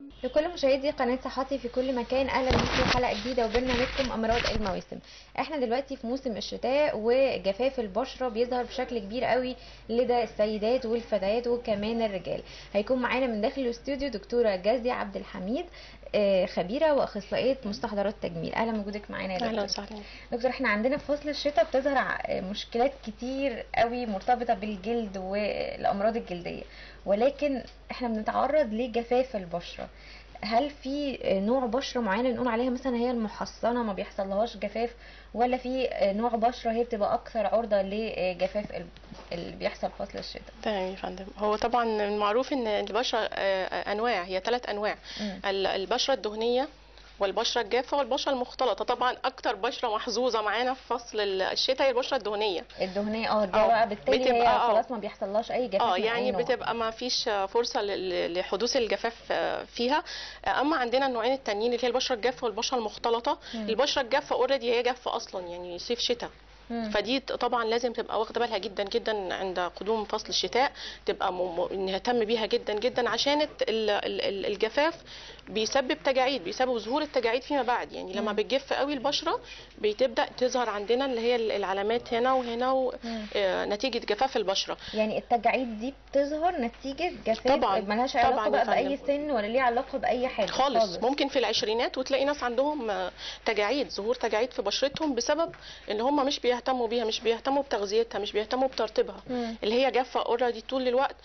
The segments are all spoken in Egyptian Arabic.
لكل مشاهدي قناة صحتي في كل مكان اهلا بيكم في حلقة جديدة وبرنامجكم امراض المواسم احنا دلوقتي في موسم الشتاء وجفاف البشرة بيظهر بشكل كبير قوي لدى السيدات والفتيات وكمان الرجال هيكون معانا من داخل الاستوديو دكتورة جازية عبد الحميد آه، خبيرة واخصائية مستحضرات تجميل اهلا بوجودك معانا يا اهلا دكتور وسهلا دكتور احنا عندنا في فصل الشتاء بتظهر ع- مشكلات كتير قوي مرتبطة بالجلد والأمراض الجلدية ولكن احنا بنتعرض لجفاف البشرة هل في نوع بشرة معينة بنقول عليها مثلا هي المحصنة ما بيحصلهاش جفاف ولا في نوع بشرة هي بتبقى أكثر عرضة لجفاف ال- اللي بيحصل في فصل الشتاء تمام يا فندم هو طبعا المعروف ان البشره آه، انواع هي ثلاث انواع مم. ال- البشره الدهنيه والبشره الجافه والبشره المختلطه طبعا اكتر بشره محظوظه معانا في فصل ال- الشتاء هي البشره الدهنيه الدهنية اه ده اه، بقى بالتالي هي بتبقى اه. خلاص ما بيحصلهاش أي جفاف اه من أي يعني نوع. بتبقى ما فيش فرصه ل- ل- لحدوث الجفاف آه، فيها آه، اما عندنا النوعين التانيين اللي هي البشره الجافه والبشره المختلطه مم. البشره الجافه اوريدي هي جافه اصلا يعني صيف شتاء مم. فدي طبعا لازم تبقى واخده بالها جدا جدا عند قدوم فصل الشتاء تبقى م- م- نهتم بيها جدا جدا عشان الت- ال- ال- ال- الجفاف بيسبب تجاعيد بيسبب ظهور التجاعيد فيما بعد يعني لما مم. بتجف قوي البشره بتبدا تظهر عندنا اللي هي ال- العلامات هنا وهنا و- مم. آه، نتيجه جفاف البشره يعني التجاعيد دي بتظهر نتيجة جفاف طبعاً، ملهاش علاقة طبعاً يا بقى بأي فندم. سن ولا ليه علاقة بأي حاجة خالص ممكن في العشرينات وتلاقي ناس عندهم آه، تجاعيد ظهور تجاعيد في بشرتهم بسبب ان هم مش بيهتموا بيها مش بيهتموا بتغذيتها مش بيهتموا بترطيبها مم. اللي هي جافه اوريدي طول الوقت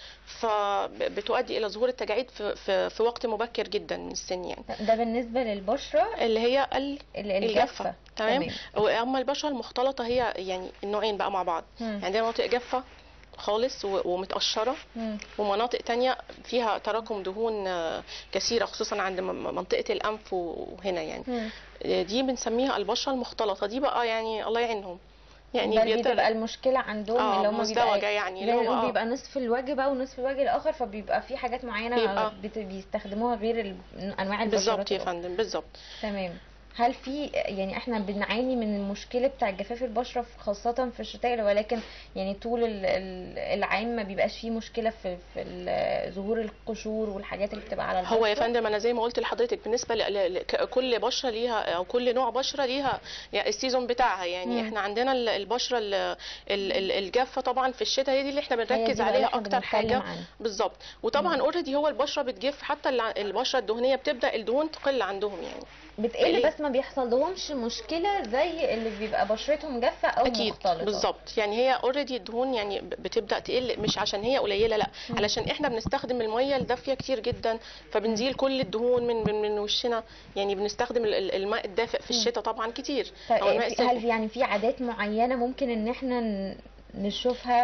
فبتؤدي الى ظهور التجاعيد في, في, في وقت مبكر جدا من السن يعني ده بالنسبة للبشرة اللي هي ال- ال- الجافه الجافة تمام واما البشره المختلطه هي يعني النوعين بقى مع بعض مم. عندنا مناطق جافه خالص و- ومتقشره مم. ومناطق تانية فيها تراكم دهون آه، كثيرة خصوصا عند م- م- منطقة الأنف وهنا يعني مم. آه، دي بنسميها البشرة المختلطة دي بقى يعني الله يعينهم يعني ده اللي بيت- بتبقى المشكلة عندهم اه اللي هم مزدوجة بيبقى يعني زي اللي ما هو نقول آه. بيبقى نصف الوجه بقى ونصف الوجه الآخر فبيبقى في حاجات معينة بيبقى- بت- بيستخدموها غير ال- أنواع البشرات بالظبط يا الأخرى. فندم بالظبط تمام هل في يعني احنا بنعاني من المشكلة بتاع جفاف البشرة في- خاصة في الشتاء ولكن يعني طول ال- ال- العام ما بيبقاش فيه مشكلة في في ال- ظهور القشور والحاجات اللي بتبقى على البشرة هو يا فندم انا زي ما قلت لحضرتك بالنسبه ل- ل- ل- كل بشره ليها او كل نوع بشره ليها يعني السيزون بتاعها يعني مم. احنا عندنا ال- البشره ال- ال- ال- الجافه طبعا في الشتاء هي دي اللي احنا هي دي بنركز بقى اللي عليها احنا اكتر بنتكلم حاجه عنها. بالظبط وطبعا اوريدي هو البشره بتجف حتى الع- البشره الدهنيه بتبدا الدهون تقل عندهم يعني بتقل ليه؟ بس ما بيحصل لهمش مشكلة زي اللي بيبقى بشرتهم جافة او اكيد مختلطة بالظبط يعني هي اوريدي الدهون يعني ب- بتبدا تقل مش عشان هي قليله لا مم. علشان احنا بنستخدم الميه الدافيه كتير جدا فبنزيل كل الدهون من من, من وشنا يعني بنستخدم ال- ال- الماء الدافئ في مم. الشتاء طبعا كتير طيب أو الماء في- الساخن. هل يعني في عادات معينة ممكن ان احنا ن- نشوفها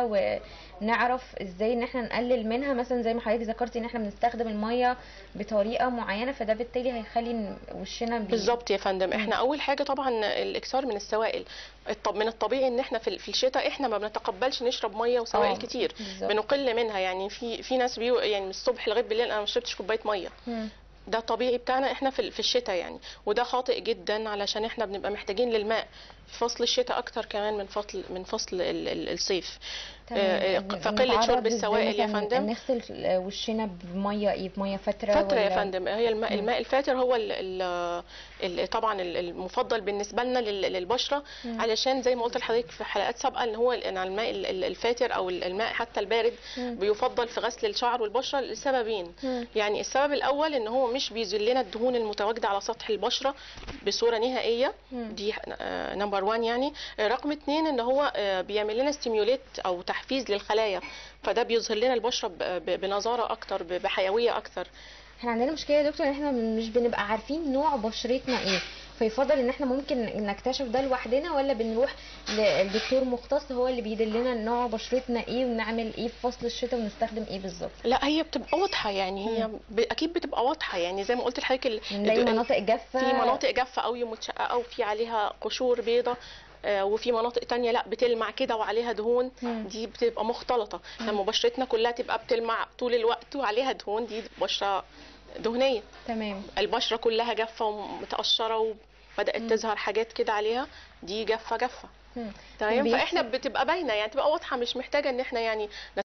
ونعرف ازاي ان احنا نقلل منها مثلا زي ما حضرتك ذكرتي ان احنا بنستخدم المية بطريقة معينة فده بالتالي هيخلي إن وشنا بي... بالظبط يا فندم مم. احنا اول حاجه طبعا الاكثار من السوائل الطب من الطبيعي ان احنا في ال- في الشتاء احنا ما بنتقبلش نشرب ميه وسوائل آه، كتير بالظبط. بنقل منها يعني في في ناس بيو يعني من الصبح لغايه بالليل انا ما شربتش كوبايه ميه مم. ده طبيعي بتاعنا احنا في في الشتاء يعني وده خاطئ جدا علشان احنا بنبقى محتاجين للماء في فصل الشتاء اكتر كمان من فصل من فصل ال- ال- الصيف آه، تمام. فقله نتعرض شرب إزاي السوائل يا مثلاً فندم نغسل وشنا بمية ايه بمية فترة فترة يا ولا- فندم هي الماء, مم. الماء الفاتر هو ال ال ال طبعا ال- المفضل بالنسبة لنا لل- للبشرة مم. علشان زي ما قلت لحضرتك في حلقات سابقة ان هو ان الماء ال- ال- الفاتر او ال- الماء حتى البارد مم. بيفضل في غسل الشعر والبشرة لسببين مم. يعني السبب الاول ان هو مش بيزيل لنا الدهون المتواجدة على سطح البشرة بصورة نهائية مم. دي نمبر 1 يعني آه، رقم اتنين ان هو آه، بيعمل لنا ستيميوليت او تحفيز للخلايا فده بيظهر لنا البشرة ب- ب- بنضارة اكتر ب- بحيوية اكتر احنا عندنا مشكلة يا دكتور ان احنا مش بنبقى عارفين نوع بشرتنا ايه فيفضل ان احنا ممكن نكتشف ده لوحدنا ولا بنروح لدكتور مختص هو اللي بيدلنا نوع بشرتنا ايه ونعمل ايه في فصل الشتاء ونستخدم ايه بالظبط لا هي بتبقى واضحه يعني هي ب... اكيد بتبقى واضحه يعني زي ما قلت لحضرتك ال... نلاقي ال- مناطق جافة في مناطق جافه قوي ومتشققه وفي عليها قشور بيضة آه، وفي مناطق تانية لا بتلمع كده وعليها دهون مم. دي بتبقى مختلطه لما بشرتنا كلها تبقى بتلمع طول الوقت وعليها دهون دي بشره دهنيه تمام البشره كلها جافه ومتقشره وبدات مم. تظهر حاجات كده عليها دي جافه جافه مم. تمام بيحصل- فاحنا بتبقى باينه يعني تبقى واضحه مش محتاجه ان احنا يعني